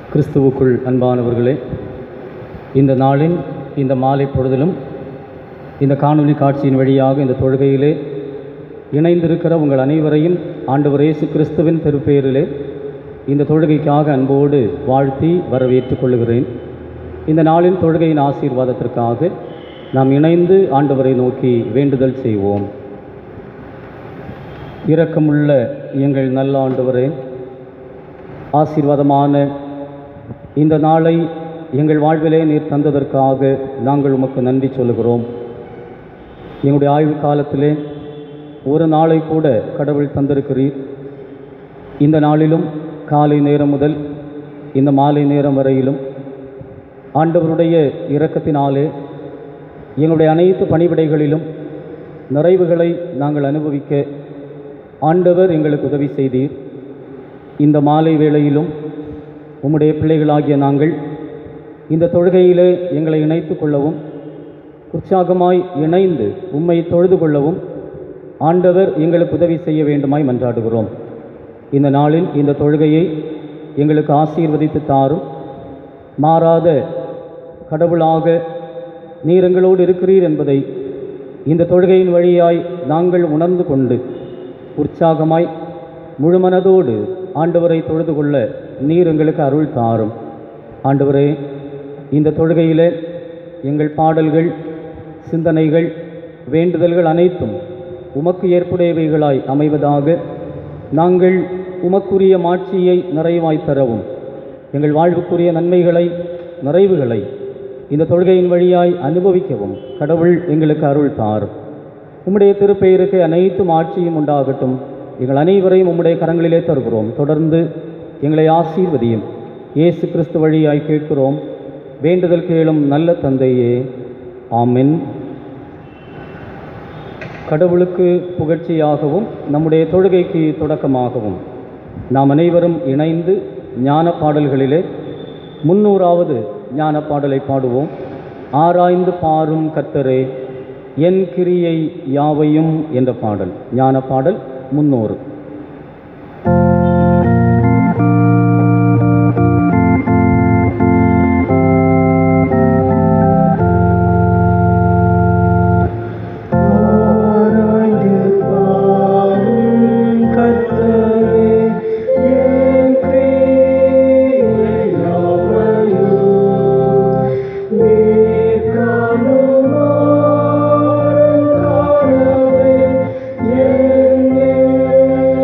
கிறிஸ்துவுக்குள் அன்பானவர்களே இந்த நாளின் இந்த மாலை பொழுதிலும் இந்த காணொளி காட்சியின் வழியாக இந்த தொழுகையிலே இணைந்திருக்கிற உங்கள் அனைவரையும் ஆண்டவர் இயேசு கிறிஸ்துவின் திருப்பெயரிலே இந்த தொழுகைக்காக அன்போடு வாழ்த்தி வரவேற்றுக் கொள்கிறேன் இந்த நாளின் தொழுகையின் ஆசீர்வாதத்திற்காக நாம் இணைந்து ஆண்டவரை நோக்கி வேண்டுதல் செய்வோம் இரக்கமுள்ள எங்கள் நல்ல ஆண்டவரே ஆசீர்வாதமான இந்த நாளை எங்கள் வாழ்விலே நீர் தந்ததற்காக நாங்கள் உமக்கு நன்றி சொல்லுகிறோம் எங்களுடைய ஆய்வு காலத்திலே ஒரு நாளை கூட கடவுள் தந்திருக்கிறீர் இந்த நாளிலும் காலை நேரம் முதல் இந்த மாலை நேரம் வரையிலும் ஆண்டவருடைய இரக்கத்தினாலே எங்களுடைய அனைத்து பணிவிடைகளிலும் நிறைவுகளை நாங்கள் அனுபவிக்க ஆண்டவர் எங்களுக்கு உதவி செய்தீர் இந்த மாலை வேளையிலும் உம்முடைய பிள்ளைகளாகிய நாங்கள் இந்த தொழுகையிலே எங்களை இணைத்து கொள்ளவும் உற்சாகமாய் இணைந்து உம்மை தொழுது கொள்ளவும் ஆண்டவர் எங்களுக்கு உதவி செய்ய வேண்டுமாய் மன்றாடுகிறோம் இந்த நாளில் இந்த தொழுகையை எங்களுக்கு ஆசீர்வதித்து தாரும் மாறாத கடவுளாக நீர் எங்களோடு இருக்கிறீர் என்பதை இந்த தொழுகையின் வழியாய் நாங்கள் உணர்ந்து கொண்டு உற்சாகமாய் முழுமனதோடு ஆண்டவரை தொழுது கொள்ள நீர் எங்களுக்கு அருள் தாரும் ஆண்டவரே இந்த தொழுகையிலே எங்கள் பாடல்கள் சிந்தனைகள் வேண்டுதல்கள் அனைத்தும் உமக்கு ஏற்புடையவைகளாய் அமைவதாக நாங்கள் உமக்குரிய மாட்சியை நிறைவாய் தரவும் எங்கள் வாழ்வுக்குரிய நன்மைகளை நிறைவுகளை இந்த தொழுகையின் வழியாய் அனுபவிக்கவும் கடவுள் எங்களுக்கு அருள் தாரும் உம்முடைய திருப்பெயருக்கு அனைத்தும் ஆட்சியும் உண்டாகட்டும் எங்கள் அனைவரையும் உம்முடைய கரங்களிலே தருகிறோம் தொடர்ந்து எங்களை ஆசீர்வதியும் இயேசு கிறிஸ்து வழியாய் கேட்கிறோம் வேண்டுதல் கேளும் நல்ல தந்தையே ஆமென் கடவுளுக்கு புகழ்ச்சியாகவும் நம்முடைய தொழுகைக்கு தொடக்கமாகவும் நாம் அனைவரும் இணைந்து ஞான பாடல்களிலே முன்னூறாவது ஞான பாடலை பாடுவோம் ஆராய்ந்து பாரும் கத்தரே என் கிரியை யாவையும் என்ற பாடல் ஞான பாடல் முன்னூறு ஆராய்ந்து பாரும் கர்த்தரே, என் கிரியையாவையும் நீர் காணும் ஆழங்காலமே, என்னை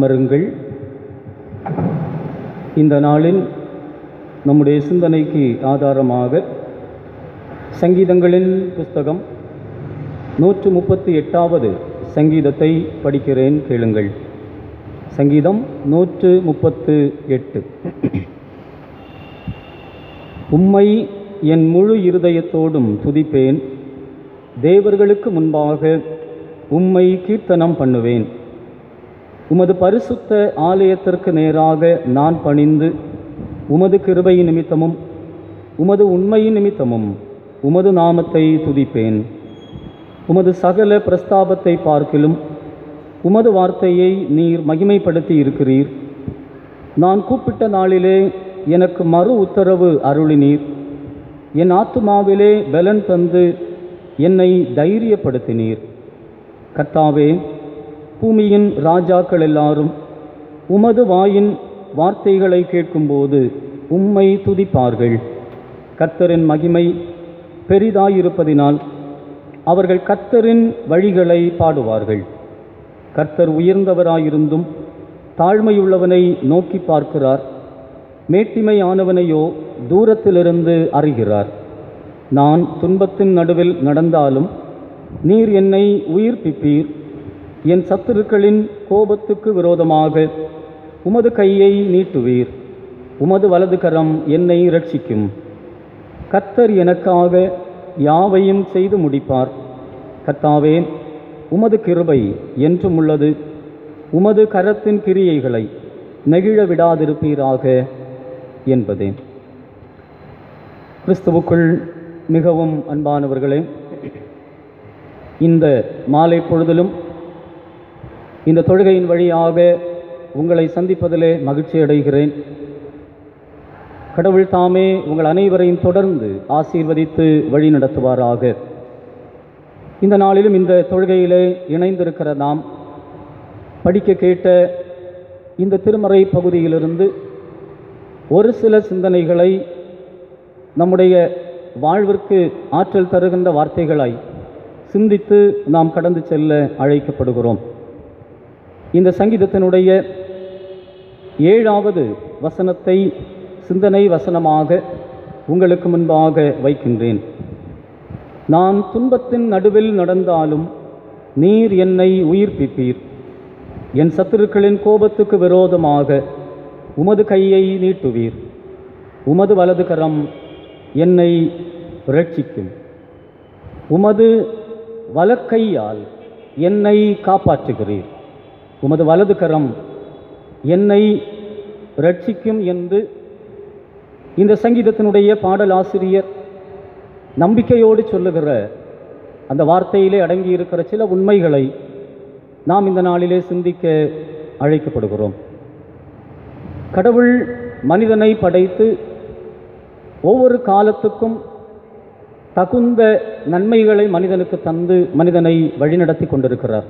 அமருங்கள் இந்த நாளில் நம்முடைய சிந்தனைக்கு ஆதாரமாக சங்கீதங்களின் புஸ்தகம் நூற்று முப்பத்தி எட்டாவது சங்கீதத்தை படிக்கிறேன் கேளுங்கள் சங்கீதம் நூற்று முப்பத்து எட்டு உம்மை என் முழு இருதயத்தோடும் துதிப்பேன் தேவர்களுக்கு முன்பாக உம்மை கீர்த்தனம் பண்ணுவேன் உமது பரிசுத்த ஆலயத்திற்கு நேராக நான் பணிந்து உமது கிருபை நிமித்தமும் உமது உண்மையின் நிமித்தமும் உமது நாமத்தை துதிப்பேன் உமது சகல பிரஸ்தாபத்தை பார்க்கிலும் உமது வார்த்தையை நீர் மகிமைப்படுத்தி இருக்கிறீர் நான் கூப்பிட்ட நாளிலே எனக்கு மறு உத்தரவு அருளினீர் என் ஆத்துமாவிலே பலன் தந்து என்னை தைரியப்படுத்தினீர் கர்த்தாவே பூமியின் ராஜாக்கள் எல்லாரும் உமது வாயின் வார்த்தைகளை கேட்கும்போது உம்மை துதிப்பார்கள் கர்த்தரின் மகிமை பெரிதாயிருப்பதினால் அவர்கள் கர்த்தரின் வழிகளை பாடுவார்கள் கர்த்தர் உயர்ந்தவராயிருந்தும் தாழ்மையுள்ளவனை நோக்கி பார்க்கிறார் மேட்டிமையானவனையோ தூரத்திலிருந்து அறிகிறார் நான் துன்பத்தின் நடுவில் நடந்தாலும் நீர் என்னை உயிர்ப்பிப்பீர் என் சத்துருக்களின் கோபத்துக்கு விரோதமாக உமது கையை நீட்டுவீர் உமது வலது கரம் என்னை ரட்சிக்கும் கர்த்தர் எனக்காக யாவையும் செய்து முடிப்பார் கர்த்தாவே உமது கிருபை என்றும் உள்ளது உமது கரத்தின் கிரியைகளை நெகிழ விடாதிருப்பீராக என்பதே கிறிஸ்துவுக்குள் மிகவும் அன்பானவர்களே இந்த மாலை பொழுதிலும் இந்த தொழுகையின் வழியாக உங்களை சந்திப்பதிலே மகிழ்ச்சி அடைகிறேன் கடவுள் தாமே உங்கள் அனைவரையும் தொடர்ந்து ஆசீர்வதித்து வழி நடத்துவாராக இந்த நாளிலும் இந்த தொழுகையிலே இணைந்திருக்கிற நாம் படிக்க கேட்ட இந்த திருமறை பகுதியிலிருந்து ஒரு சில சிந்தனைகளை நம்முடைய வாழ்விற்கு ஆற்றல் தருகின்ற வார்த்தைகளாய் சிந்தித்து நாம் கடந்து செல்ல அழைக்கப்படுகிறோம் இந்த சங்கீதத்தினுடைய ஏழாவது வசனத்தை சிந்தனை வசனமாக உங்களுக்கு முன்பாக வைக்கின்றேன் நான் துன்பத்தின் நடுவில் நடந்தாலும் நீர் என்னை உயிர்ப்பிப்பீர் என் சத்துருக்களின் கோபத்துக்கு விரோதமாக உமது கையை நீட்டுவீர் உமது வலது கரம் என்னை ரட்சிக்கும் உமது வலக்கையால் என்னை காப்பாற்றுகிறீர் உமது வலது கரம் என்னை ரட்சிக்கும் என்று இந்த சங்கீதத்தினுடைய பாடலாசிரியர் நம்பிக்கையோடு சொல்லுகிற அந்த வார்த்தையிலே அடங்கியிருக்கிற சில உண்மைகளை நாம் இந்த நாளிலே சிந்திக்க அழைக்கப்படுகிறோம் கடவுள் மனிதனை படைத்து ஒவ்வொரு காலத்துக்கும் தகுந்த நன்மைகளை மனிதனுக்கு தந்து மனிதனை வழிநடத்தி கொண்டிருக்கிறார்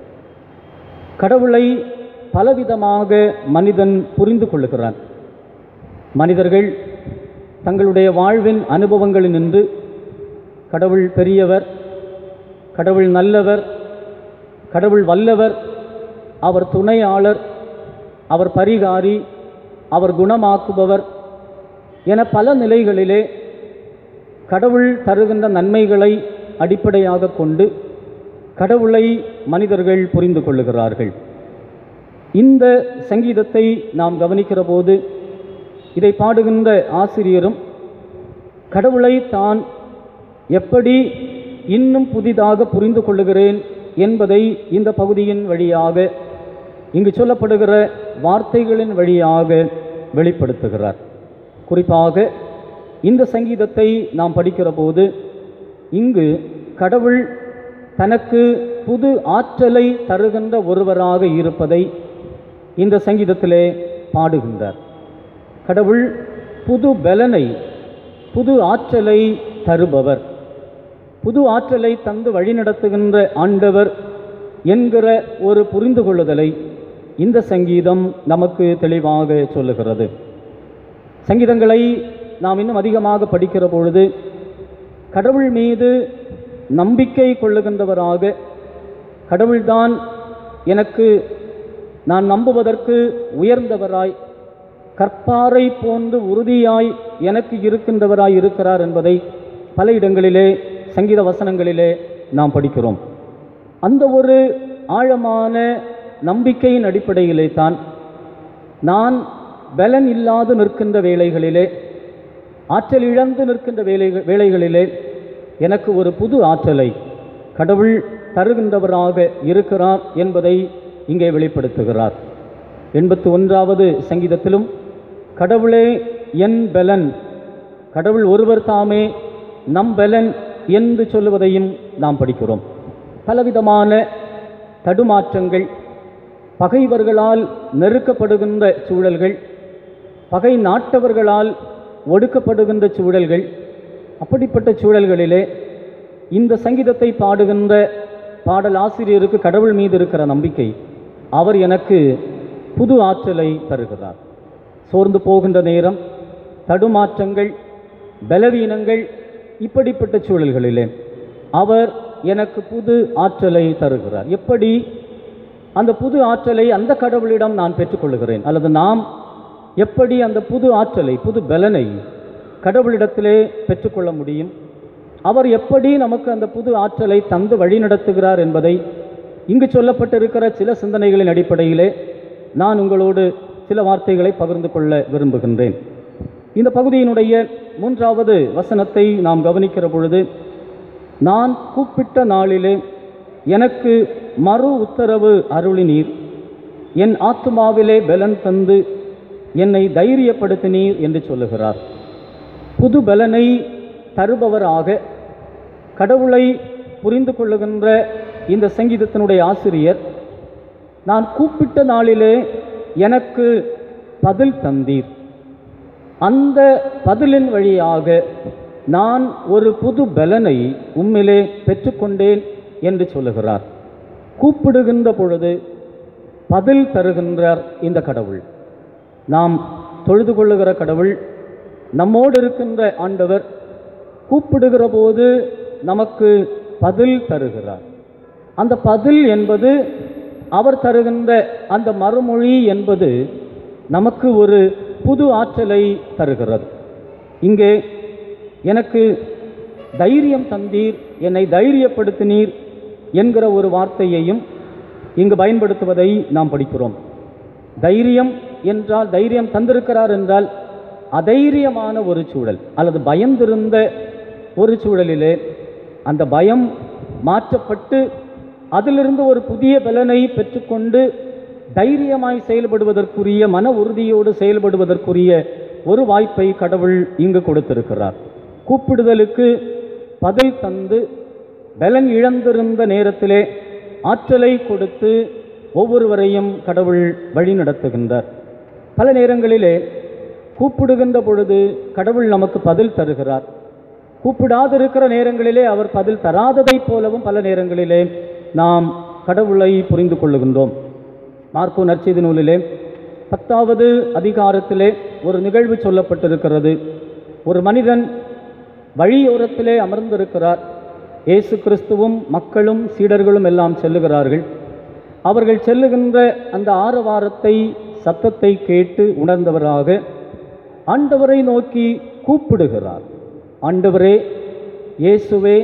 கடவுளை பலவிதமாக மனிதன் புரிந்து கொள்ளுகிறான் மனிதர்கள் தங்களுடைய வாழ்வின் அனுபவங்களில் நின்று கடவுள் பெரியவர் கடவுள் நல்லவர் கடவுள் வல்லவர் அவர் துணையாளர் அவர் பரிகாரி அவர் குணமாக்குபவர் என பல நிலைகளிலே கடவுள் தருகின்ற நன்மைகளை அடிப்படையாக கொண்டு கடவுளை மனிதர்கள் புரிந்து கொள்ளுகிறார்கள் இந்த சங்கீதத்தை நாம் கவனிக்கிற போது இதை பாடுகின்ற ஆசிரியரும் கடவுளை தான் எப்படி இன்னும் புதிதாக புரிந்து கொள்ளுகிறேன் என்பதை இந்த பகுதியின் வழியாக இங்கு சொல்லப்படுகிற வார்த்தைகளின் வழியாக வெளிப்படுத்துகிறார் குறிப்பாக இந்த சங்கீதத்தை நாம் படிக்கிற போது இங்கு கடவுள் தனக்கு புது ஆற்றலை தருகின்ற ஒருவராக இருப்பதை இந்த சங்கீதத்திலே பாடுகின்றார் கடவுள் புது பலனை புது ஆற்றலை தருபவர் புது ஆற்றலை தந்து வழிநடத்துகின்ற ஆண்டவர் என்கிற ஒரு புரிந்து கொள்ளுதலை இந்த சங்கீதம் நமக்கு தெளிவாக சொல்லுகிறது சங்கீதங்களை நாம் இன்னும் அதிகமாக படிக்கிற பொழுது கடவுள் மீது நம்பிக்கை கொள்ளுகின்றவராக கடவுள்தான் எனக்கு நான் நம்புவதற்கு உயர்ந்தவராய் கற்பாரை போன்று உறுதியாய் எனக்கு இருக்கின்றவராய் இருக்கிறார் என்பதை பல இடங்களிலே சங்கீத வசனங்களிலே நாம் படிக்கிறோம் அந்த ஒரு ஆழமான நம்பிக்கையின் அடிப்படையிலே தான் நான் பலன் இல்லாது நிற்கின்ற வேளைகளிலே ஆற்றல் இழந்து நிற்கின்ற வேலை வேளைகளிலே எனக்கு ஒரு புது ஆற்றலை கடவுள் தருகின்றவராக இருக்கிறார் என்பதை இங்கே வெளிப்படுத்துகிறார் எண்பத்து ஒன்றாவது சங்கீதத்திலும் கடவுளே என் பலன் கடவுள் ஒருவர் தாமே நம் பலன் என்று சொல்லுவதையும் நாம் படிக்கிறோம் பலவிதமான தடுமாற்றங்கள் பகைவர்களால் நெருக்கப்படுகின்ற சூழல்கள் பகை நாட்டவர்களால் ஒடுக்கப்படுகின்ற சூழல்கள் அப்படிப்பட்ட சூழல்களிலே இந்த சங்கீதத்தை பாடுகின்ற பாடல் ஆசிரியருக்கு கடவுள் மீது இருக்கிற நம்பிக்கை அவர் எனக்கு புது ஆற்றலை தருகிறார் சோர்ந்து போகின்ற நேரம் தடுமாற்றங்கள் பலவீனங்கள் இப்படிப்பட்ட சூழல்களிலே அவர் எனக்கு புது ஆற்றலை தருகிறார் எப்படி அந்த புது ஆற்றலை அந்த கடவுளிடம் நான் பெற்றுக்கொள்கிறேன் அல்லது நாம் எப்படி அந்த புது ஆற்றலை புது பலனை கடவுளிடத்திலே பெற்றுக்கொள்ள முடியும் அவர் எப்படி நமக்கு அந்த புது ஆற்றலை தந்து வழிநடத்துகிறார் என்பதை இங்கு சொல்லப்பட்டிருக்கிற சில சிந்தனைகளின் அடிப்படையிலே நான் உங்களோடு சில வார்த்தைகளை பகிர்ந்து கொள்ள விரும்புகின்றேன் இந்த பகுதியினுடைய மூன்றாவது வசனத்தை நாம் கவனிக்கிற பொழுது நான் கூப்பிட்ட நாளிலே எனக்கு மறு உத்தரவு அருளினீர் என் ஆத்துமாவிலே பலன் தந்து என்னை தைரியப்படுத்தினீர் என்று சொல்லுகிறார் புது பலனை தருபவராக கடவுளை புரிந்து கொள்ளுகின்ற இந்த சங்கீதத்தினுடைய ஆசிரியர் நான் கூப்பிட்ட நாளிலே எனக்கு பதில் தந்தீர் அந்த பதிலின் வழியாக நான் ஒரு புது பலனை உம்மிலே பெற்றுக்கொண்டேன் என்று சொல்லுகிறார் கூப்பிடுகின்ற பொழுது பதில் தருகின்றார் இந்த கடவுள் நாம் தொழுது கொள்ளுகிற கடவுள் நம்மோடு இருக்கின்ற ஆண்டவர் கூப்பிடுகிற போது நமக்கு பதில் தருகிறார் அந்த பதில் என்பது அவர் தருகின்ற அந்த மறுமொழி என்பது நமக்கு ஒரு புது ஆற்றலை தருகிறது இங்கே எனக்கு தைரியம் தந்தீர் என்னை தைரியப்படுத்தினீர் என்கிற ஒரு வார்த்தையையும் இங்கு பயன்படுத்துவதை நாம் படிக்கிறோம் தைரியம் என்றால் தைரியம் தந்திருக்கிறார் என்றால் அதைரியமான ஒரு சூழல் அல்லது பயந்திருந்த ஒரு சூழலிலே அந்த பயம் மாற்றப்பட்டு அதிலிருந்து ஒரு புதிய பலனை பெற்றுக்கொண்டு தைரியமாய் செயல்படுவதற்குரிய மன உறுதியோடு செயல்படுவதற்குரிய ஒரு வாய்ப்பை கடவுள் இங்கு கொடுத்திருக்கிறார் கூப்பிடுதலுக்கு பதில் தந்து பலன் இழந்திருந்த நேரத்திலே ஆற்றலை கொடுத்து ஒவ்வொருவரையும் கடவுள் வழி நடத்துகின்றார் பல நேரங்களிலே கூப்பிடுகின்ற பொழுது கடவுள் நமக்கு பதில் தருகிறார் கூப்பிடாதிருக்கிற நேரங்களிலே அவர் பதில் தராததைப் போலவும் பல நேரங்களிலே நாம் கடவுளை புரிந்து கொள்ளுகின்றோம் மார்க்கோ நற்செய்தி நூலிலே பத்தாவது அதிகாரத்திலே ஒரு நிகழ்வு சொல்லப்பட்டிருக்கிறது ஒரு மனிதன் வழியோரத்திலே அமர்ந்திருக்கிறார் இயேசு கிறிஸ்துவும் மக்களும் சீடர்களும் எல்லாம் செல்லுகிறார்கள் அவர்கள் செல்லுகின்ற அந்த ஆரவாரத்தை சத்தத்தை கேட்டு உணர்ந்தவராக ஆண்டவரை நோக்கி கூப்பிடுகிறார் ஆண்டவரே இயேசுவே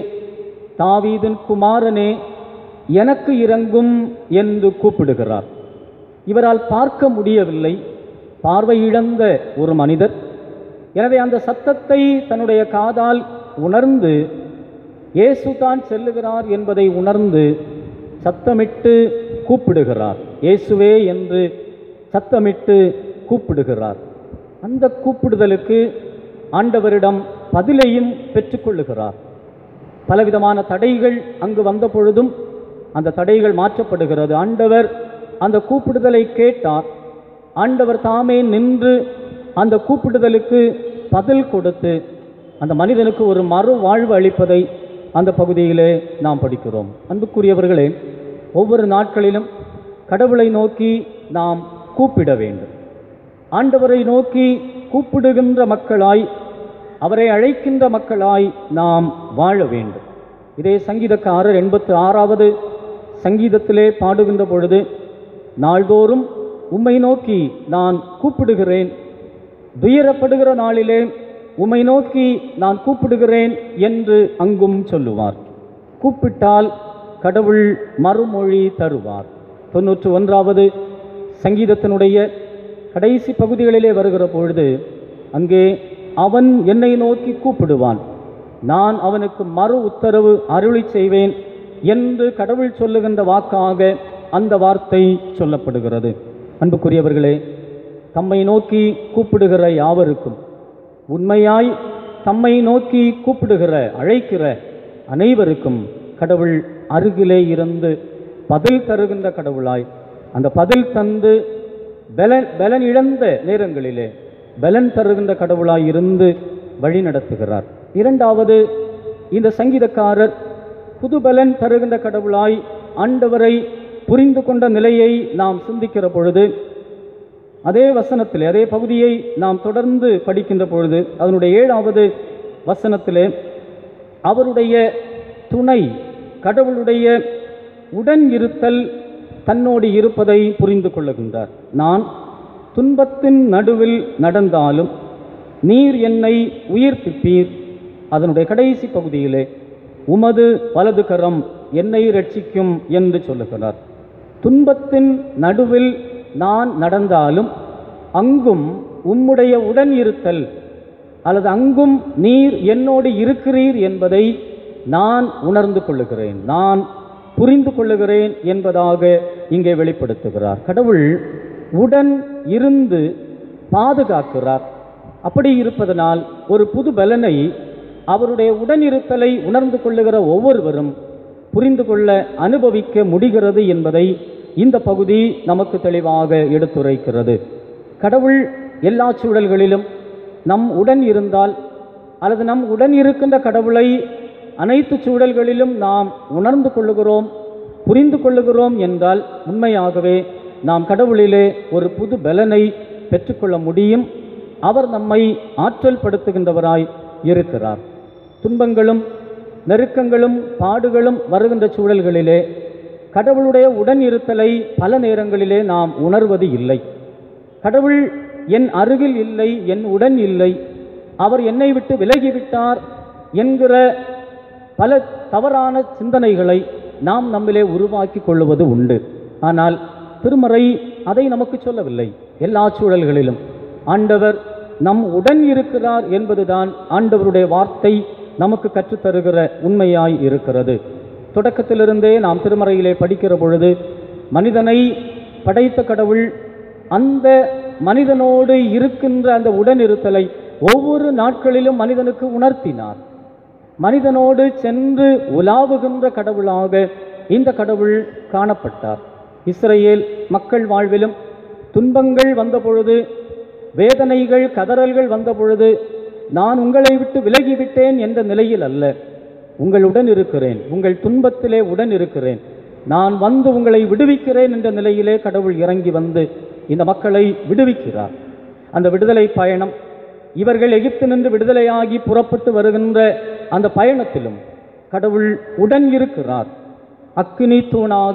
தாவீதின் குமாரனே எனக்கு இறங்கும் என்று கூப்பிடுகிறார் இவரால் பார்க்க முடியவில்லை பார்வை இழந்த ஒரு மனிதர் எனவே அந்த சத்தத்தை தன்னுடைய காதால் உணர்ந்து இயேசு தான் செல்லுகிறார் என்பதை உணர்ந்து சத்தமிட்டு கூப்பிடுகிறார் இயேசுவே என்று சத்தமிட்டு கூப்பிடுகிறார் அந்த கூப்பிடுதலுக்கு ஆண்டவரிடம் பதிலையும் பெற்றுக்கொள்ளுகிறார் பலவிதமான தடைகள் அங்கு வந்த பொழுதும் அந்த தடைகள் மாற்றப்படுகிறது ஆண்டவர் அந்த கூப்பிடுதலை கேட்டார் ஆண்டவர் தாமே நின்று அந்த கூப்பிடுதலுக்கு பதில் கொடுத்து அந்த மனிதனுக்கு ஒரு மறு வாழ்வு அளிப்பதை அந்த பகுதியிலே நாம் படிக்கிறோம் அன்புக்குரியவர்களே ஒவ்வொரு நாட்களிலும் கடவுளை நோக்கி நாம் கூப்பிட வேண்டும் ஆண்டவரை நோக்கி கூப்பிடுகின்ற மக்களாய் அவரை அழைக்கின்ற மக்களாய் நாம் வாழ வேண்டும் இதே சங்கீதக்காரர் எண்பத்து ஆறாவது சங்கீதத்திலே பாடுகின்ற பொழுது நாள்தோறும் உம்மை நோக்கி நான் கூப்பிடுகிறேன் துயரப்படுகிற நாளிலே உம்மை நோக்கி நான் கூப்பிடுகிறேன் என்று அங்கும் சொல்லுவார் கூப்பிட்டால் கடவுள் மறுமொழி தருவார் தொன்னூற்று ஒன்றாவது சங்கீதத்தினுடைய கடைசி பகுதிகளிலே வருகிற பொழுது அங்கே அவன் என்னை நோக்கி கூப்பிடுவான் நான் அவனுக்கு மறு உத்தரவு அருளி செய்வேன் என்று கடவுள் சொல்லுகின்ற வாக்காக அந்த வார்த்தை சொல்லப்படுகிறது அன்புக்குரியவர்களே தம்மை நோக்கி கூப்பிடுகிற யாவருக்கும் உண்மையாய் தம்மை நோக்கி கூப்பிடுகிற அழைக்கிற அனைவருக்கும் கடவுள் அருகிலே இருந்து பதில் தருகின்ற கடவுளாய் அந்த பதில் தந்து பலன் பலன் இழந்த நேரங்களிலே பலன் தருகின்ற கடவுளாய் இருந்து வழி நடத்துகிறார் இரண்டாவது இந்த சங்கீதக்காரர் புது பலன் தருகின்ற கடவுளாய் ஆண்டவரை புரிந்து கொண்ட நிலையை நாம் சிந்திக்கிற பொழுது அதே வசனத்திலே அதே பகுதியை நாம் தொடர்ந்து படிக்கின்ற பொழுது அதனுடைய ஏழாவது வசனத்திலே அவருடைய துணை கடவுளுடைய உடன் இருத்தல் தன்னோடு இருப்பதை புரிந்து கொள்ளுகின்றார் நான் துன்பத்தின் நடுவில் நடந்தாலும் நீர் என்னை உயிர்ப்பிப்பீர் அதனுடைய கடைசி பகுதியிலே உமது வலது கரம் என்னை ரட்சிக்கும் என்று சொல்லுகிறார் துன்பத்தின் நடுவில் நான் நடந்தாலும் அங்கும் உம்முடைய உடன் இருத்தல் அல்லது அங்கும் நீர் என்னோடு இருக்கிறீர் என்பதை நான் உணர்ந்து கொள்ளுகிறேன் நான் புரிந்து கொள்ளுகிறேன் என்பதாக இங்கே வெளிப்படுத்துகிறார் கடவுள் உடன் இருந்து பாதுகாக்கிறார் அப்படி இருப்பதனால் ஒரு புது பலனை அவருடைய உடனிருத்தலை உணர்ந்து கொள்ளுகிற ஒவ்வொருவரும் புரிந்து கொள்ள அனுபவிக்க முடிகிறது என்பதை இந்த பகுதி நமக்கு தெளிவாக எடுத்துரைக்கிறது கடவுள் எல்லா சூழல்களிலும் நம் உடன் இருந்தால் அல்லது நம் உடன் இருக்கின்ற கடவுளை அனைத்து சூழல்களிலும் நாம் உணர்ந்து கொள்ளுகிறோம் புரிந்து கொள்ளுகிறோம் என்றால் உண்மையாகவே நாம் கடவுளிலே ஒரு புது பலனை பெற்றுக்கொள்ள முடியும் அவர் நம்மை ஆற்றல் படுத்துகின்றவராய் இருக்கிறார் துன்பங்களும் நெருக்கங்களும் பாடுகளும் வருகின்ற சூழல்களிலே கடவுளுடைய உடன் இருத்தலை பல நேரங்களிலே நாம் உணர்வது இல்லை கடவுள் என் அருகில் இல்லை என் உடன் இல்லை அவர் என்னை விட்டு விலகிவிட்டார் என்கிற பல தவறான சிந்தனைகளை நாம் நம்மிலே உருவாக்கி கொள்ளுவது உண்டு ஆனால் திருமறை அதை நமக்கு சொல்லவில்லை எல்லா சூழல்களிலும் ஆண்டவர் நம் உடன் இருக்கிறார் என்பதுதான் ஆண்டவருடைய வார்த்தை நமக்கு கற்றுத்தருகிற உண்மையாய் இருக்கிறது தொடக்கத்திலிருந்தே நாம் திருமறையிலே படிக்கிற பொழுது மனிதனை படைத்த கடவுள் அந்த மனிதனோடு இருக்கின்ற அந்த உடனிருத்தலை ஒவ்வொரு நாட்களிலும் மனிதனுக்கு உணர்த்தினார் மனிதனோடு சென்று உலாவுகின்ற கடவுளாக இந்த கடவுள் காணப்பட்டார் இஸ்ரேல் மக்கள் வாழ்விலும் துன்பங்கள் வந்த பொழுது வேதனைகள் கதறல்கள் வந்த பொழுது நான் உங்களை விட்டு விலகிவிட்டேன் என்ற நிலையில் அல்ல உங்களுடன் இருக்கிறேன் உங்கள் துன்பத்திலே உடன் இருக்கிறேன் நான் வந்து உங்களை விடுவிக்கிறேன் என்ற நிலையிலே கடவுள் இறங்கி வந்து இந்த மக்களை விடுவிக்கிறார் அந்த விடுதலை பயணம் இவர்கள் எகிப்து நின்று விடுதலையாகி புறப்பட்டு வருகின்ற அந்த பயணத்திலும் கடவுள் உடன் இருக்கிறார் அக்கினி தூணாக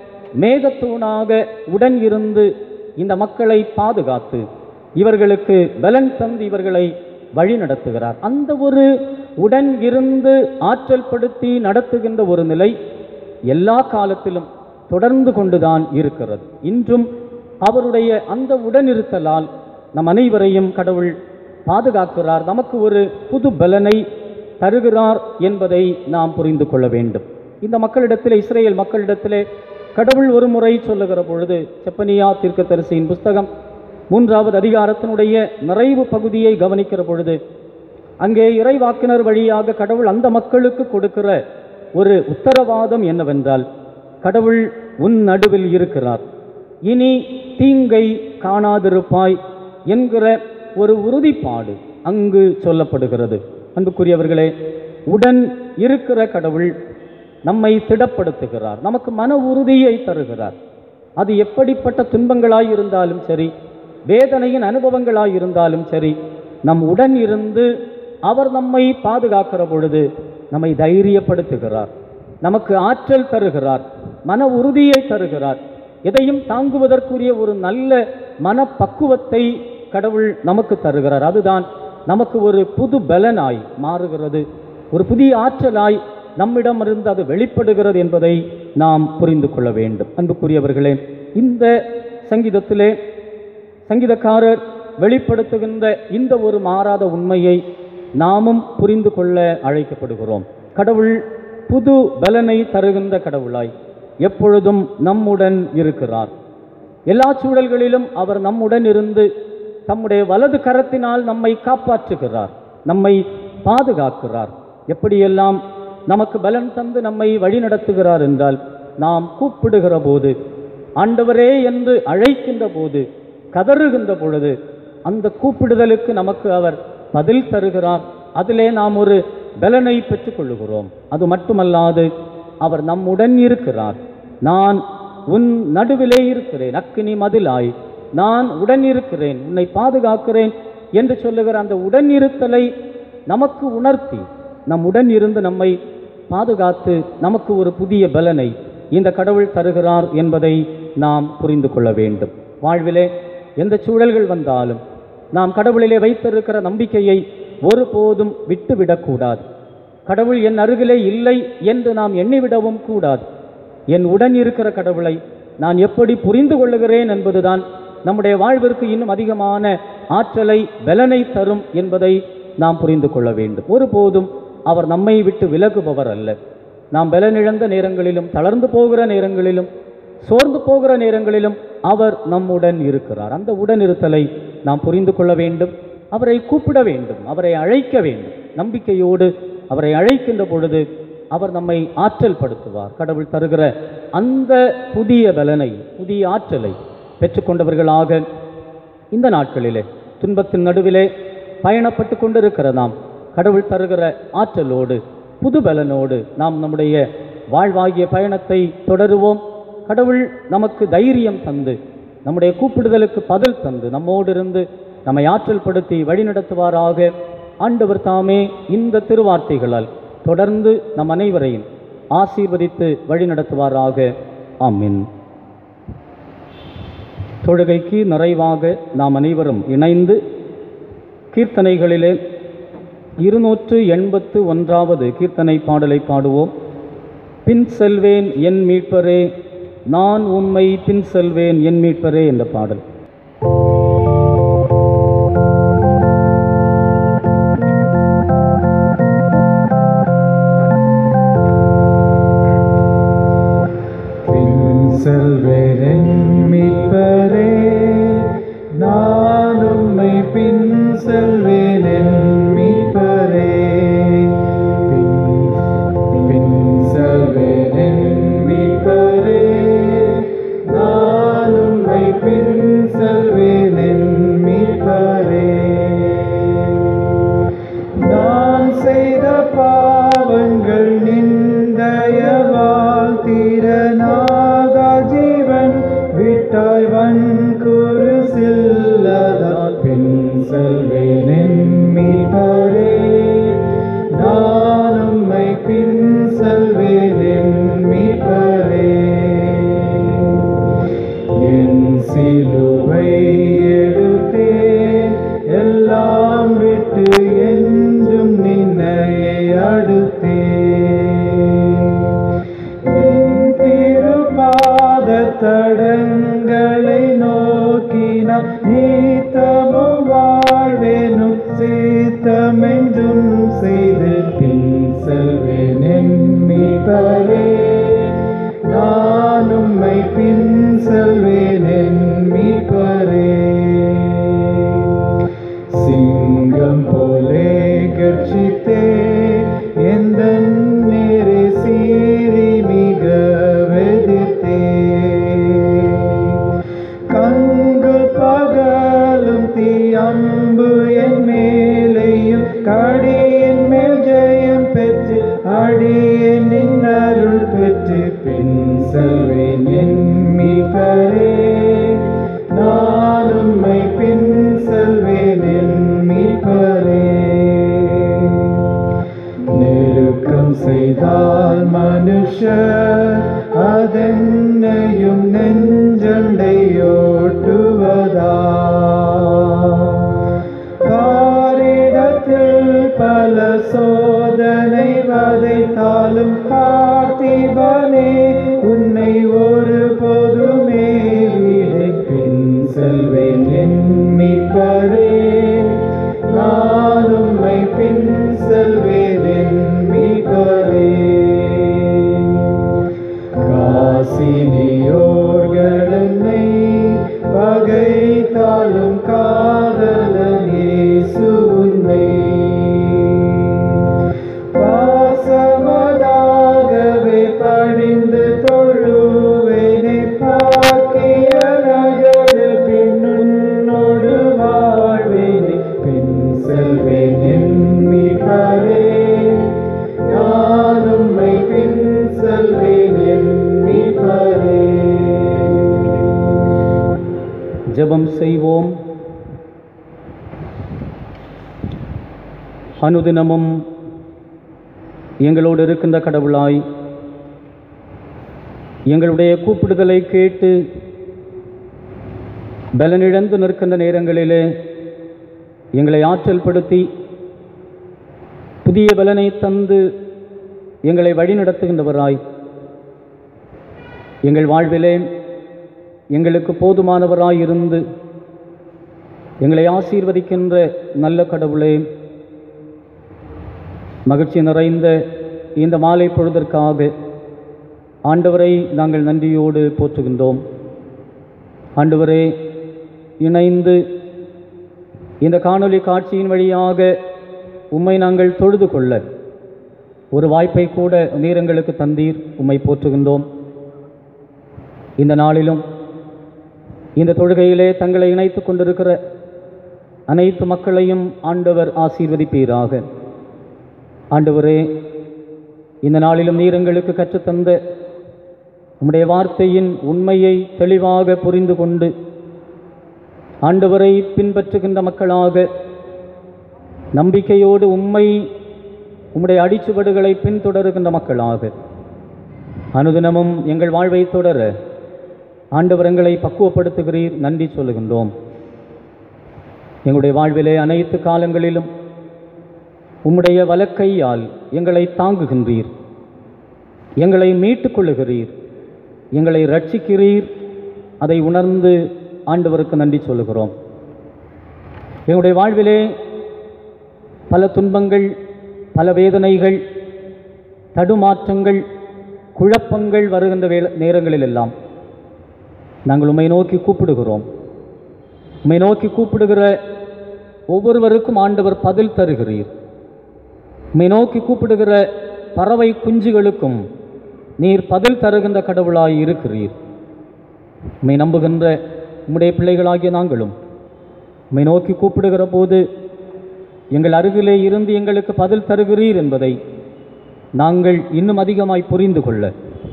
மேகத்தூணாக உடன் இருந்து இந்த மக்களை பாதுகாத்து இவர்களுக்கு பலன் தந்து இவர்களை வழி நடத்துகிறார் அந்த ஒரு உடன் இருந்து ஆற்றல் படுத்தி நடத்துகின்ற ஒரு நிலை எல்லா காலத்திலும் தொடர்ந்து கொண்டுதான் இருக்கிறது இன்றும் அவருடைய அந்த உடனிருத்தலால் நம் அனைவரையும் கடவுள் பாதுகாக்கிறார் நமக்கு ஒரு புது பலனை தருகிறார் என்பதை நாம் புரிந்து கொள்ள வேண்டும் இந்த மக்களிடத்திலே இஸ்ரேல் மக்களிடத்திலே கடவுள் ஒரு முறை சொல்லுகிற பொழுது செப்பனியா தீர்க்கதரிசியின் புஸ்தகம் மூன்றாவது அதிகாரத்தினுடைய நிறைவு பகுதியை கவனிக்கிற பொழுது அங்கே இறைவாக்கினர் வழியாக கடவுள் அந்த மக்களுக்கு கொடுக்கிற ஒரு உத்தரவாதம் என்னவென்றால் கடவுள் உன் நடுவில் இருக்கிறார் இனி தீங்கை காணாதிருப்பாய் என்கிற ஒரு உறுதிப்பாடு அங்கு சொல்லப்படுகிறது அன்புக்குரியவர்களே உடன் இருக்கிற கடவுள் நம்மை திடப்படுத்துகிறார் நமக்கு மன உறுதியை தருகிறார் அது எப்படிப்பட்ட துன்பங்களாய் இருந்தாலும் சரி வேதனையின் அனுபவங்களாய் இருந்தாலும் சரி நம் உடன் இருந்து அவர் நம்மை பாதுகாக்கிற பொழுது நம்மை தைரியப்படுத்துகிறார் நமக்கு ஆற்றல் தருகிறார் மன உறுதியை தருகிறார் எதையும் தாங்குவதற்குரிய ஒரு நல்ல மனப்பக்குவத்தை கடவுள் நமக்கு தருகிறார் அதுதான் நமக்கு ஒரு புது பலனாய் மாறுகிறது ஒரு புதிய ஆற்றலாய் நம்மிடமிருந்து அது வெளிப்படுகிறது என்பதை நாம் புரிந்து கொள்ள வேண்டும் அன்புக்குரியவர்களே இந்த சங்கீதத்திலே சங்கீதக்காரர் வெளிப்படுத்துகின்ற இந்த ஒரு மாறாத உண்மையை நாமும் புரிந்து கொள்ள அழைக்கப்படுகிறோம் கடவுள் புது பலனை தருகின்ற கடவுளாய் எப்பொழுதும் நம்முடன் இருக்கிறார் எல்லா சூழல்களிலும் அவர் நம்முடன் இருந்து தம்முடைய வலது கரத்தினால் நம்மை காப்பாற்றுகிறார் நம்மை பாதுகாக்கிறார் எப்படியெல்லாம் நமக்கு பலன் தந்து நம்மை வழிநடத்துகிறார் என்றால் நாம் கூப்பிடுகிற போது ஆண்டவரே என்று அழைக்கின்ற போது கதறுகின்ற பொழுது அந்த கூப்பிடுதலுக்கு நமக்கு அவர் பதில் தருகிறார் அதிலே நாம் ஒரு பலனை பெற்றுக்கொள்ளுகிறோம் அது மட்டுமல்லாது அவர் நம்முடன் இருக்கிறார் நான் உன் நடுவிலே இருக்கிறேன் அக்கினி மதிலாய் நான் உடன் இருக்கிறேன் உன்னை பாதுகாக்கிறேன் என்று சொல்லுகிற அந்த உடன் இருத்தலை நமக்கு உணர்த்தி நம் உடன் இருந்து நம்மை பாதுகாத்து நமக்கு ஒரு புதிய பலனை இந்த கடவுள் தருகிறார் என்பதை நாம் புரிந்து கொள்ள வேண்டும் வாழ்விலே எந்த சூழல்கள் வந்தாலும் நாம் கடவுளிலே வைத்திருக்கிற நம்பிக்கையை ஒருபோதும் விட்டுவிடக்கூடாது கடவுள் என் அருகிலே இல்லை என்று நாம் எண்ணிவிடவும் கூடாது என் உடன் இருக்கிற கடவுளை நான் எப்படி புரிந்து கொள்ளுகிறேன் என்பதுதான் நம்முடைய வாழ்விற்கு இன்னும் அதிகமான ஆற்றலை பலனை தரும் என்பதை நாம் புரிந்து கொள்ள வேண்டும் ஒருபோதும் அவர் நம்மை விட்டு விலகுபவர் அல்ல நாம் பலனிழந்த நேரங்களிலும் தளர்ந்து போகிற நேரங்களிலும் சோர்ந்து போகிற நேரங்களிலும் அவர் நம்முடன் இருக்கிறார் அந்த உடன் இருத்தலை நாம் புரிந்து கொள்ள வேண்டும் அவரை கூப்பிட வேண்டும் அவரை அழைக்க வேண்டும் நம்பிக்கையோடு அவரை அழைக்கின்ற பொழுது அவர் நம்மை ஆற்றல் படுத்துவார் கடவுள் தருகிற அந்த புதிய பலனை புதிய ஆற்றலை பெற்றுக்கொண்டவர்களாக இந்த நாட்களிலே துன்பத்தின் நடுவிலே பயணப்பட்டு கொண்டிருக்கிற நாம் கடவுள் தருகிற ஆற்றலோடு புது பலனோடு நாம் நம்முடைய வாழ்வாகிய பயணத்தை தொடருவோம் கடவுள் நமக்கு தைரியம் தந்து நம்முடைய கூப்பிடுதலுக்கு பதில் தந்து நம்மோடு இருந்து நம்மை ஆற்றல் படுத்தி வழிநடத்துவாராக ஆண்டவர் தாமே இந்த திருவார்த்தைகளால் தொடர்ந்து நம் அனைவரையும் ஆசீர்வதித்து வழிநடத்துவாராக ஆமீன் தொழுகைக்கு நிறைவாக நாம் அனைவரும் இணைந்து கீர்த்தனைகளிலே இருநூற்று எண்பத்து ஒன்றாவது கீர்த்தனை பாடலை பாடுவோம் பின் செல்வேன் என் மீட்பரே நான் உம்மை பின் செல்வேன் என் மீட்பரே என்ற பாடல் பின் செல்வேன் மீட்பரே நான் உம்மை பின் செல்வேன் என் மீட்பரே பின் பின் செல்வேன் என் மீட்பரே நான் உம்மை பின் செல்வேன் என் மீட்பரே நான் செய்த பாவங்கள் நிந்தயவால் தீரனாக ஜீவன் விட்டாய் வன் குரு சில்லதால் பின் செல்வேன் என் மீட்பரே நான் உம்மை பின் செல்வேன் என் மீட்பரே என் சிலுவை எடுத்தேன் எல்லாம் விட்டு என்றும் நின்னையை அடுத்தேன் என் திருப்பாத தடங்களை நோக்கினான் நீத்தமும் வாழ்வேனும் சீத்தமென்றும் செய்து பின் செல்வேன் என் மீட்பரே நான் உம்மை பின் செல்வேன் என் மீட்பரே சிங்கம் போலே கர்ஜித்தே எந்த நேரே சீறி மிக வெதித்தே கண்கள் பகலும் தீயம்பு என் மேலையும் கடியின் மேல் ஜெயம் பெற்று அடியேன் அருள் பெற்று பின் செல்வேன் என் மீட்பரே நான் உம்மை பின் செல்வேன் என் மீட்பரே நெருக்கம் செய்தால் மனுஷர் அதென்னையும் நெஞ்ச மீட்பனே உன்னை ஒரு போதுமே பின் செல்வேன் என் மீட்பரே நான் உம்மை பின் செல்வேன் என் மீட்பரே காசினியோர்கள் என்னை பகைத்தாலும் காதலன் இயேசு உன்னை பாசமதாகவே பணிந்து தொழுவேனே பாக்கிய நகரில் பின்னுன்னோடு வாழ்வேனே பின் செல்வேன் என் மீட்பரே நான் உம்மை பின் செல்வேன் என் மீட்பரே ஜெபம் செய்வோம் அனுதினமும் எங்களோடு இருக்கின்ற கடவுளாய் எங்களுடைய கூப்பிடுதலை கேட்டு பலனிழந்து நிற்கின்ற நேரங்களிலே எங்களை ஆற்றல் படுத்தி புதிய பலனை தந்து எங்களை வழிநடத்துகின்றவராய் எங்கள் வாழ்விலே எங்களுக்கு போதுமானவராய் இருந்து எங்களை ஆசீர்வதிக்கின்ற நல்ல கடவுளே மகிழ்ச்சி நிறைந்த இந்த மாலை பொழுதற்காக ஆண்டவரை நாங்கள் நன்றியோடு போற்றுகின்றோம் ஆண்டவரே இணைந்து இந்த காணொளி காட்சியின் வழியாக உம்மை நாங்கள் தொழுது கொள்ள ஒரு வாய்ப்பை கூட நீர் எங்களுக்கு தந்தீர் உம்மை போற்றுகின்றோம் இந்த நாளிலும் இந்த தொழுகையிலே தங்களை இணைத்துக் கொண்டிருக்கிற அனைத்து மக்களையும் ஆண்டவர் ஆசீர்வதிப்பீராக ஆண்டவரே இந்த நாளிலும் நீர் எங்களுக்கு கற்றுத்தந்த உம்முடைய வார்த்தையின் உண்மையை தெளிவாக புரிந்து கொண்டு ஆண்டவரை பின்பற்றுகின்ற மக்களாக நம்பிக்கையோடு உம்மை உம்முடைய அடிச்சுவடுகளை பின்தொடருகின்ற மக்களாக அனுதினமும் எங்கள் வாழ்வை தொடர ஆண்டவர் எங்களை பக்குவப்படுத்துகிறீர் நன்றி சொல்லுகின்றோம் எங்களுடைய வாழ்விலே அனைத்து காலங்களிலும் உம்முடைய வலக்கையால் எங்களை தாங்குகின்றீர் எங்களை மீட்டுக் கொள்ளுகிறீர் எங்களை ரட்சிக்கிறீர் அதை உணர்ந்து ஆண்டவருக்கு நன்றி சொல்லுகிறோம் எங்களுடைய வாழ்விலே பல துன்பங்கள் பல வேதனைகள் தடுமாற்றங்கள் குழப்பங்கள் வருகின்ற வேல நேரங்களில் எல்லாம் நாங்கள் உம்மை நோக்கி கூப்பிடுகிறோம் உம்மை நோக்கி கூப்பிடுகிற ஒவ்வொருவருக்கும் ஆண்டவர் பதில் தருகிறீர் உம்மை நோக்கி கூப்பிடுகிற பறவை குஞ்சுகளுக்கும் நீர் பதில் தருகின்ற கடவுளாய் இருக்கிறீர் உம்மை நம்புகின்ற உம்முடைய பிள்ளைகளாகிய நாங்களும் உம்மை நோக்கி கூப்பிடுகிற போது எங்கள் அருகிலே இருந்து எங்களுக்கு பதில் தருகிறீர் என்பதை நாங்கள் இன்னும் அதிகமாய் புரிந்து கொள்ள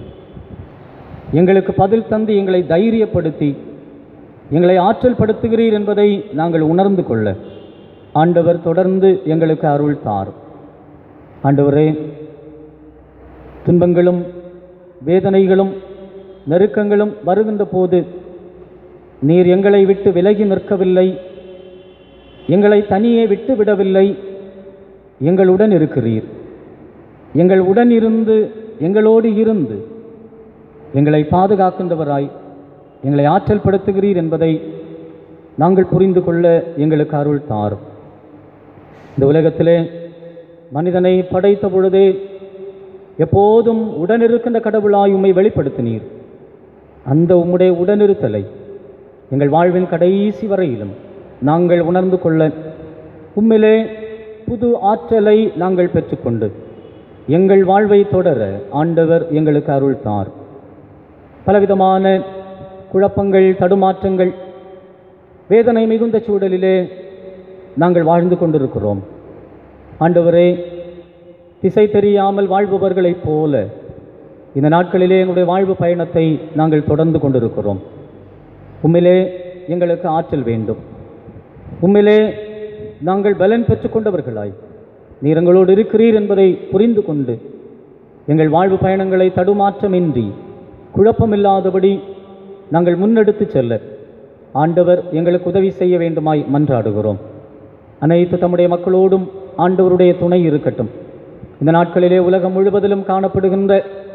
எங்களுக்கு பதில் தந்து எங்களை தைரியப்படுத்தி எங்களை ஆற்றல் படுத்துகிறீர் என்பதை நாங்கள் உணர்ந்து கொள்ள ஆண்டவர் தொடர்ந்து எங்களுக்கு அருள் தார் ஆண்டவரே துன்பங்களும் வேதனைகளும் நெருக்கங்களும் வருகின்ற போது நீர் எங்களை விட்டு விலகி நிற்கவில்லை எங்களை தனியே விட்டு விடவில்லை எங்களுடன் இருக்கிறீர் எங்கள் உடன் இருந்து எங்களோடு இருந்து எங்களை பாதுகாக்கின்றவராய் எங்களை ஆற்றல் படுத்துகிறீர் என்பதை நாங்கள் புரிந்து கொள்ள எங்களுக்கு அருள் தாரும் இந்த உலகத்திலே மனிதனை படைத்த பொழுதே எப்போதும் உடனிருக்கின்ற கடவுளாய் உம்மை வெளிப்படுத்தினீர் அந்த உம்முடைய உடனிருத்தலை எங்கள் வாழ்வின் கடைசி வரையிலும் நாங்கள் உணர்ந்து கொள்ள உம்மிலே புது ஆற்றலை நாங்கள் பெற்றுக்கொண்டு எங்கள் வாழ்வை தொடர ஆண்டவர் எங்களுக்கு அருள் தார் பலவிதமான குழப்பங்கள் தடுமாற்றங்கள் வேதனை மிகுந்த சூழலிலே நாங்கள் வாழ்ந்து கொண்டிருக்கிறோம் ஆண்டவரே திசை தெரியாமல் வாழ்பவர்களைப் போல இந்த நாட்களிலே எங்களுடைய வாழ்வு பயணத்தை நாங்கள் தொடர்ந்து கொண்டிருக்கிறோம் உம்மிலே எங்களுக்கு ஆற்றல் வேண்டும் உம்மிலே நாங்கள் பலன் பெற்றுக்கொண்டவர்களாய் நீர் எங்களோடு இருக்கிறீர் என்பதை புரிந்து கொண்டு எங்கள் வாழ்வு பயணங்களை தடுமாற்றமின்றி குழப்பமில்லாதபடி நாங்கள் முன்னெடுத்து செல்ல ஆண்டவர் எங்களுக்கு உதவி செய்ய வேண்டுமாய் மன்றாடுகிறோம் அனைத்து தம்முடைய மக்களோடும் ஆண்டவருடைய துணை இருக்கட்டும் இந்த நாட்களிலே உலகம் முழுவதிலும் காணப்படுகின்ற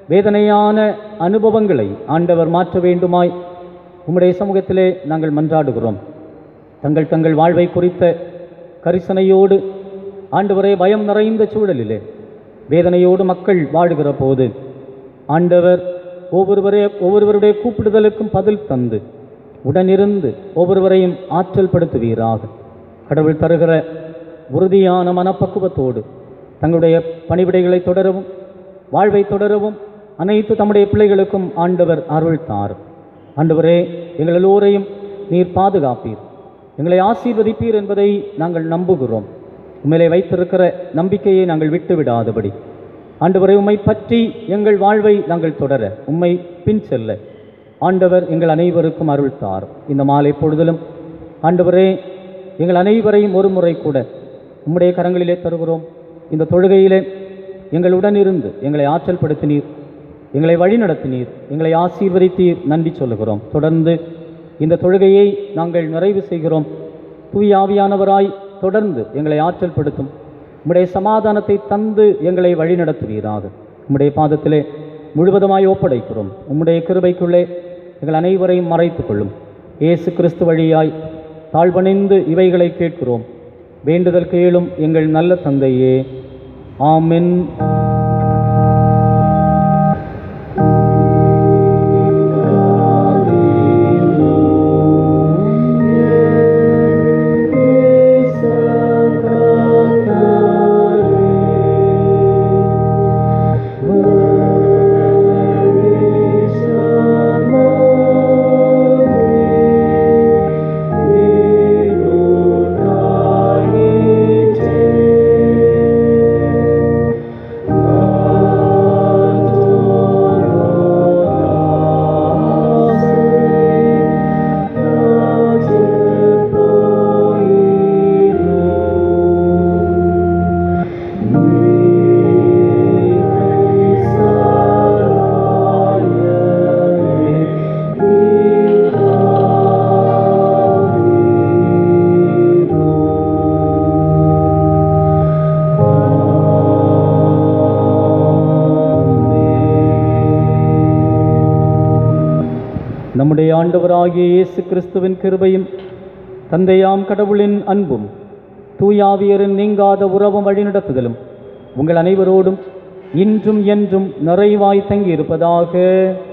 வேதனையான அனுபவங்களை ஆண்டவர் மாற்ற வேண்டுமாய் உம்முடைய சமூகத்திலே நாங்கள் மன்றாடுகிறோம் தங்கள் தங்கள் வாழ்வை குறித்த கரிசனையோடு ஆண்டவரே பயம் நிறைந்த சூழலிலே வேதனையோடு மக்கள் வாழுகிற போது ஆண்டவர் ஒவ்வொருவரே ஒவ்வொருவருடைய கூப்பிடுதலுக்கும் பதில் தந்து உடனிருந்து ஒவ்வொருவரையும் ஆற்றல் படுத்துவீராக கடவுள் தருகிற உறுதியான மனப்பக்குவத்தோடு தங்களுடைய பணிவிடைகளை தொடரவும் வாழ்வை தொடரவும் அனைத்து தம்முடைய பிள்ளைகளுக்கும் ஆண்டவர் அருள் தாரும் ஆண்டவரே எங்கள் எல்லோரையும் நீர் பாதுகாப்பீர் எங்களை ஆசீர்வதிப்பீர் என்பதை நாங்கள் நம்புகிறோம் உண்மையிலே வைத்திருக்கிற நம்பிக்கையை நாங்கள் விட்டு விடாதபடி ஆண்டவரை உம்மை பற்றி எங்கள் வாழ்வை நாங்கள் தொடர உம்மை பின் செல்ல ஆண்டவர் எங்கள் அனைவருக்கும் அருள் தார் இந்த மாலை பொழுதிலும் ஆண்டவரே எங்கள் அனைவரையும் ஒரு முறை கூட உம்முடைய கரங்களிலே தருகிறோம் இந்த தொழுகையிலே எங்களுடன் இருந்து எங்களை ஆற்றல் படுத்தினீர் எங்களை வழிநடத்தினீர் எங்களை ஆசீர்வதித்தீர் நன்றி சொல்லுகிறோம் தொடர்ந்து இந்த தொழுகையை நாங்கள் நிறைவு செய்கிறோம் தூய ஆவியானவராய் தொடர்ந்து எங்களை ஆற்றல் படுத்தும் உம்முடைய சமாதானத்தை தந்து எங்களை வழிநடத்துவீராக உம்முடைய பாதத்திலே முழுவதுமாய் ஒப்படைக்கிறோம் உம்முடைய கிருபைக்குள்ளே எங்கள் அனைவரையும் மறைத்துக் கொள்ளும் இயேசு கிறிஸ்து வழியாய் தாழ்வணிந்து இவைகளை கேட்கிறோம் வேண்டுதல் கேளும் எங்கள் நல்ல தந்தையே ஆமென் நம்முடைய ஆண்டவராகிய இயேசு கிறிஸ்துவின் கிருபையும் தந்தையாம் கடவுளின் அன்பும் தூயாவியரின் நீங்காத உறவும் வழிநடத்துதலும் உங்கள் அனைவரோடும் இன்றும் என்றும் நிறைவாய் தங்கியிருப்பதாக